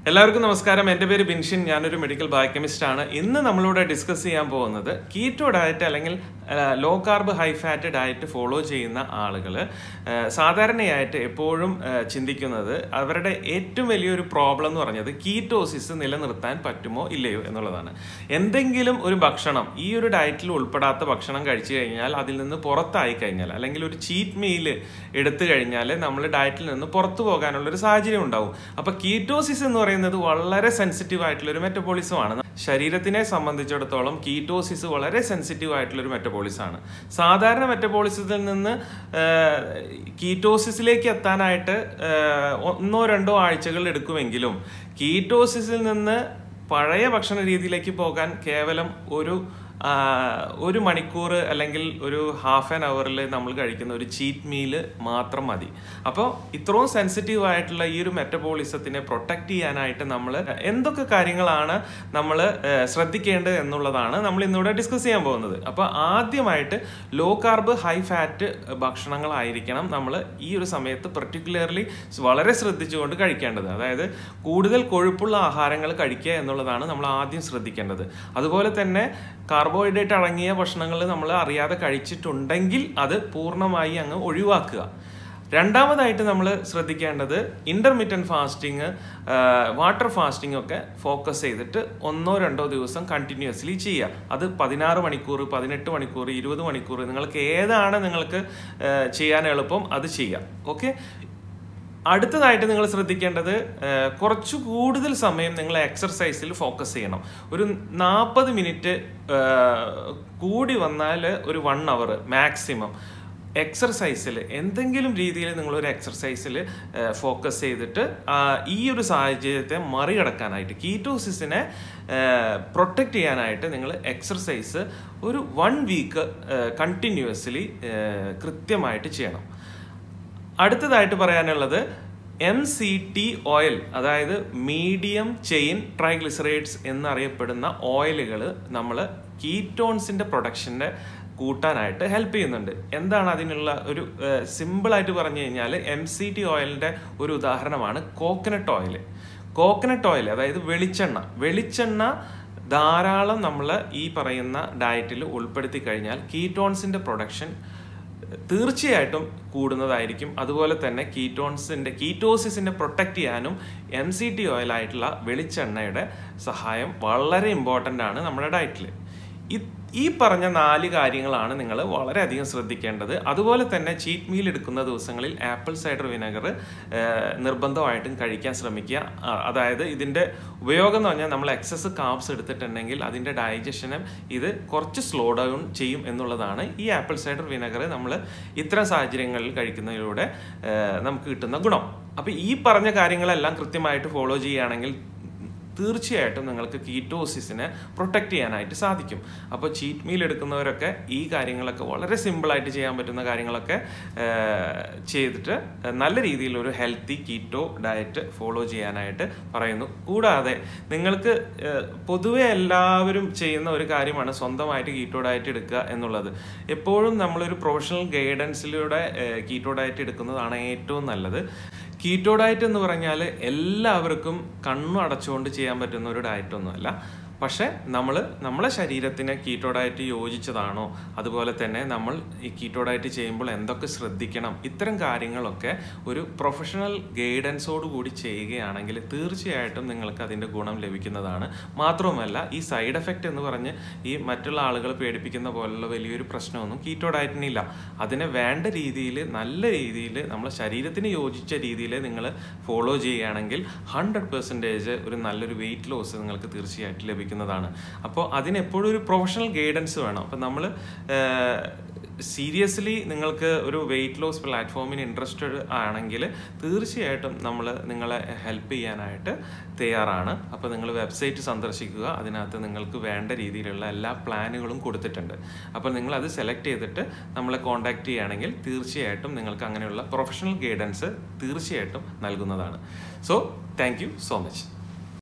എല്ലാവർക്കും നമസ്കാരം എൻ്റെ പേര് ബിൻഷിൻ ഞാനൊരു മെഡിക്കൽ ബയോകെമിസ്റ്റ് ആണ് ഇന്ന് നമ്മളിവിടെ ഡിസ്കസ് ചെയ്യാൻ പോകുന്നത് കീറ്റോ ഡയറ്റ് അല്ലെങ്കിൽ low carb high fat diet follow ചെയ്യുന്ന ആളുകൾ സാധാരണയായിട്ട് എപ്പോഴും ആ, ചിന്തിക്കുന്നത് അവരുടെ ഏറ്റവും വലിയൊരു പ്രോബ്ലം എന്ന് പറഞ്ഞത് കീറ്റോസിസ് നിലനിർത്താൻ പറ്റുമോ ഇല്ലയോ എന്നുള്ളതാണ് എന്തെങ്കിലും ഒരു ഭക്ഷണം ഈ ഒരു ഡയറ്റിൽ ഉൾപ്പെടാത്ത ഭക്ഷണം കഴിച്ചു കഴിഞ്ഞാൽ അതിൽ നിന്ന് പുറത്തായി കഴിഞ്ഞാൽ അല്ലെങ്കിൽ ഒരു ചീറ്റ് മീല് എടുത്തു കഴിഞ്ഞാൽ നമ്മൾ ഡയറ്റിൽ നിന്ന് പുറത്തു പോകാനുള്ള ഒരു സാഹചര്യം ഉണ്ടാവും അപ്പൊ കീറ്റോസിസ് എന്ന് പറയുന്നത് വളരെ സെൻസിറ്റീവ് ആയിട്ടുള്ള ഒരു മെറ്റബോളിസം ആണ് ശരീരത്തിനെ സംബന്ധിച്ചിടത്തോളം കീറ്റോസിസ് വളരെ സെൻസിറ്റീവ് ആയിട്ടുള്ള ഒരു മെറ്റബോളിസം ആണ് സാധാരണ മെറ്റബോളിസത്തിൽ നിന്ന് കീറ്റോസിസിലേക്ക് എത്താനായിട്ട് ആ, ഒന്നോ രണ്ടോ ആഴ്ചകൾ എടുക്കുമെങ്കിലും കീറ്റോസിസിൽ നിന്ന് പഴയ ഭക്ഷണ രീതിയിലേക്ക് പോകാൻ കേവലം ഒരു ആ, ഒരു മണിക്കൂർ അല്ലെങ്കിൽ ഒരു ഹാഫ് ആൻ അവറിൽ നമ്മൾ കഴിക്കുന്ന ഒരു ചീറ്റ് മീല് മാത്രം മതി അപ്പോൾ ഇത്രയും സെൻസിറ്റീവ് ആയിട്ടുള്ള ഈ ഒരു മെറ്റബോളിസത്തിനെ പ്രൊട്ടക്ട് ചെയ്യാനായിട്ട് നമ്മൾ എന്തൊക്കെ കാര്യങ്ങളാണ് നമ്മൾ ശ്രദ്ധിക്കേണ്ടത് എന്നുള്ളതാണ് നമ്മൾ ഇന്നിവിടെ ഡിസ്കസ് ചെയ്യാൻ പോകുന്നത് അപ്പോൾ ആദ്യമായിട്ട് ലോ കാർബ് ഹൈ ഫാറ്റ് ഭക്ഷണങ്ങളായിരിക്കണം നമ്മൾ ഈ ഒരു സമയത്ത് പെർട്ടിക്കുലർലി വളരെ ശ്രദ്ധിച്ചുകൊണ്ട് കഴിക്കേണ്ടത് അതായത് കൂടുതൽ കൊഴുപ്പുള്ള ആഹാരങ്ങൾ കഴിക്കുക എന്നുള്ളതാണ് നമ്മൾ ആദ്യം ശ്രദ്ധിക്കേണ്ടത് അതുപോലെ തന്നെ കാർബോഹൈഡ്രേറ്റ് അടങ്ങിയ ഭക്ഷണങ്ങൾ നമ്മൾ അറിയാതെ കഴിച്ചിട്ടുണ്ടെങ്കിൽ അത് പൂർണ്ണമായി അങ്ങ് ഒഴിവാക്കുക രണ്ടാമതായിട്ട് നമ്മൾ ശ്രദ്ധിക്കേണ്ടത് ഇന്റർമീഡിയൻ ഫാസ്റ്റിംഗ് വാട്ടർ ഫാസ്റ്റിംഗ് ഒക്കെ ഫോക്കസ് ചെയ്തിട്ട് ഒന്നോ രണ്ടോ ദിവസം കണ്ടിന്യൂസ്ലി ചെയ്യുക അത് പതിനാറ് മണിക്കൂർ പതിനെട്ട് മണിക്കൂർ ഇരുപത് മണിക്കൂർ നിങ്ങൾക്ക് ഏതാണ് നിങ്ങൾക്ക് ആ, ചെയ്യാൻ എളുപ്പം അത് ചെയ്യാം ഓക്കെ അടുത്തതായിട്ട് നിങ്ങൾ ശ്രദ്ധിക്കേണ്ടത് ഏഹ്, കുറച്ചു കൂടുതൽ സമയം നിങ്ങൾ എക്സർസൈസിൽ ഫോക്കസ് ചെയ്യണം ഒരു നാൽപ്പത് മിനിറ്റ് കൂടി വന്നാൽ ഒരു വൺ അവർ മാക്സിമം എക്സർസൈസിൽ എന്തെങ്കിലും രീതിയിൽ നിങ്ങളൊരു എക്സർസൈസിൽ ഫോക്കസ് ചെയ്തിട്ട് ആ, ഈ ഒരു സാഹചര്യത്തെ മറികടക്കാനായിട്ട് കീറ്റോസിസിനെ പ്രൊട്ടക്റ്റ് ചെയ്യാനായിട്ട് നിങ്ങൾ എക്സർസൈസ് ഒരു വൺ വീക്ക് കണ്ടിന്യൂസ്ലി കൃത്യമായിട്ട് ചെയ്യണം അടുത്തതായിട്ട് പറയാനുള്ളത് എം സി ടി ഓയിൽ അതായത് മീഡിയം ചെയിൻ ട്രൈഗ്ലിസറൈഡ്സ് എന്നറിയപ്പെടുന്ന ഓയിലുകൾ നമ്മൾ കീറ്റോൺസിന്റെ പ്രൊഡക്ഷന്റെ കൂട്ടാനായിട്ട് ഹെൽപ്പ് ചെയ്യുന്നുണ്ട് എന്താണ് അതിനുള്ള ഒരു സിമ്പിൾ ആയിട്ട് പറഞ്ഞു കഴിഞ്ഞാൽ എം സി ടി ഓയിലിന്റെ ഒരു ഉദാഹരണമാണ് കോക്കനട്ട് ഓയിൽ കോക്കനട്ട് ഓയിൽ അതായത് വെളിച്ചെണ്ണ വെളിച്ചെണ്ണ ധാരാളം നമ്മൾ ഈ പറയുന്ന ഡയറ്റിൽ ഉൾപ്പെടുത്തി കഴിഞ്ഞാൽ കീറ്റോൺസിന്റെ പ്രൊഡക്ഷൻ തീർച്ചയായിട്ടും കൂടുന്നതായിരിക്കും അതുപോലെ തന്നെ കീറ്റോൺസിന്റെ കീറ്റോസിസിനെ പ്രൊട്ടക്ട് ചെയ്യാനും എം സി ടി ഓയിൽ ആയിട്ടുള്ള വെളിച്ചെണ്ണയുടെ സഹായം വളരെ ഇമ്പോർട്ടൻ്റ് ആണ് നമ്മുടെ ഡയറ്റിൽ ഈ പറഞ്ഞ നാല് കാര്യങ്ങളാണ് നിങ്ങൾ വളരെയധികം ശ്രദ്ധിക്കേണ്ടത് അതുപോലെ തന്നെ ചീറ്റ് മീൽ എടുക്കുന്ന ദിവസങ്ങളിൽ ആപ്പിൾ സൈഡർ വിനെഗർ നിർബന്ധമായിട്ടും കഴിക്കാൻ ശ്രമിക്കുക ആ, അതായത് ഇതിൻ്റെ ഉപയോഗം എന്ന് പറഞ്ഞാൽ നമ്മൾ എക്സസ് കാപ്സ് എടുത്തിട്ടുണ്ടെങ്കിൽ അതിൻ്റെ ഡൈജഷനും ഇത് കുറച്ച് സ്ലോ ഡൗൺ ചെയ്യും എന്നുള്ളതാണ് ഈ ആപ്പിൾ സൈഡർ വിനെഗർ നമ്മൾ ഇത്തരം സാഹചര്യങ്ങളിൽ കഴിക്കുന്നതിലൂടെ ആ, നമുക്ക് കിട്ടുന്ന ഗുണം അപ്പോൾ ഈ പറഞ്ഞ കാര്യങ്ങളെല്ലാം കൃത്യമായിട്ട് ഫോളോ ചെയ്യുകയാണെങ്കിൽ തീർച്ചയായിട്ടും നിങ്ങൾക്ക് കീറ്റോസിസിനെ പ്രൊട്ടക്ട് ചെയ്യാനായിട്ട് സാധിക്കും അപ്പോൾ ചീറ്റ് മീൽ എടുക്കുന്നവരൊക്കെ ഈ കാര്യങ്ങളൊക്കെ വളരെ സിമ്പിളായിട്ട് ചെയ്യാൻ പറ്റുന്ന കാര്യങ്ങളൊക്കെ ആ, ചെയ്തിട്ട് നല്ല രീതിയിൽ ഒരു ഹെൽത്തി കീറ്റോ ഡയറ്റ് ഫോളോ ചെയ്യാനായിട്ട് പറയുന്നു കൂടാതെ നിങ്ങൾക്ക് ആ, പൊതുവെ എല്ലാവരും ചെയ്യുന്ന ഒരു കാര്യമാണ് സ്വന്തമായിട്ട് കീറ്റോ ഡയറ്റ് എടുക്കുക എന്നുള്ളത് എപ്പോഴും നമ്മളൊരു പ്രൊഫഷണൽ ഗൈഡൻസിലൂടെ കീറ്റോ ഡയറ്റ് എടുക്കുന്നതാണ് ഏറ്റവും നല്ലത് കീറ്റോ ഡയറ്റ് എന്ന് പറഞ്ഞാൽ എല്ലാവർക്കും കണ്ണു അടച്ചുകൊണ്ട് ചെയ്യാൻ പറ്റുന്ന ഒരു ഡയറ്റ് ഒന്നുമല്ല പക്ഷെ നമ്മൾ നമ്മളെ ശരീരത്തിന് കീറ്റോ ഡയറ്റ് യോജിച്ചതാണോ അതുപോലെ തന്നെ നമ്മൾ ഈ കീറ്റോ ഡയറ്റ് ചെയ്യുമ്പോൾ എന്തൊക്കെ ശ്രദ്ധിക്കണം ഇത്തരം കാര്യങ്ങളൊക്കെ ഒരു പ്രൊഫഷണൽ ഗൈഡൻസോട് കൂടി ചെയ്യുകയാണെങ്കിൽ തീർച്ചയായിട്ടും നിങ്ങൾക്ക് അതിൻ്റെ ഗുണം ലഭിക്കുന്നതാണ് മാത്രവുമല്ല ഈ സൈഡ് എഫക്റ്റ് എന്ന് പറഞ്ഞ് ഈ മറ്റുള്ള ആളുകൾ പേടിപ്പിക്കുന്ന പോലുള്ള വലിയൊരു പ്രശ്നമൊന്നും കീറ്റോ ഡയറ്റിനില്ല അതിനെ വേണ്ട രീതിയിൽ നല്ല രീതിയിൽ നമ്മളെ ശരീരത്തിന് യോജിച്ച രീതിയിൽ നിങ്ങൾ ഫോളോ ചെയ്യുകയാണെങ്കിൽ ഹൺഡ്രഡ് പെർസെൻറ്റേജ് ഒരു നല്ലൊരു വെയിറ്റ് ലോസ് നിങ്ങൾക്ക് തീർച്ചയായിട്ടും ലഭിക്കുന്നതാണ് അപ്പോൾ അതിന് എപ്പോഴും ഒരു പ്രൊഫഷണൽ ഗൈഡൻസ് വേണം അപ്പം നമ്മൾ സീരിയസ്ലി നിങ്ങൾക്ക് ഒരു വെയിറ്റ് ലോസ് പ്ലാറ്റ്ഫോമിന് ഇൻട്രസ്റ്റഡ് ആണെങ്കിൽ തീർച്ചയായിട്ടും നമ്മൾ നിങ്ങളെ ഹെൽപ്പ് ചെയ്യാനായിട്ട് തയ്യാറാണ് അപ്പോൾ നിങ്ങൾ വെബ്സൈറ്റ് സന്ദർശിക്കുക അതിനകത്ത് നിങ്ങൾക്ക് വേണ്ട രീതിയിലുള്ള എല്ലാ പ്ലാനുകളും കൊടുത്തിട്ടുണ്ട് അപ്പോൾ നിങ്ങൾ അത് സെലക്ട് ചെയ്തിട്ട് നമ്മളെ കോൺടാക്ട് ചെയ്യുകയാണെങ്കിൽ തീർച്ചയായിട്ടും നിങ്ങൾക്ക് അങ്ങനെയുള്ള പ്രൊഫഷണൽ ഗൈഡൻസ് തീർച്ചയായിട്ടും നൽകുന്നതാണ് so thank you so much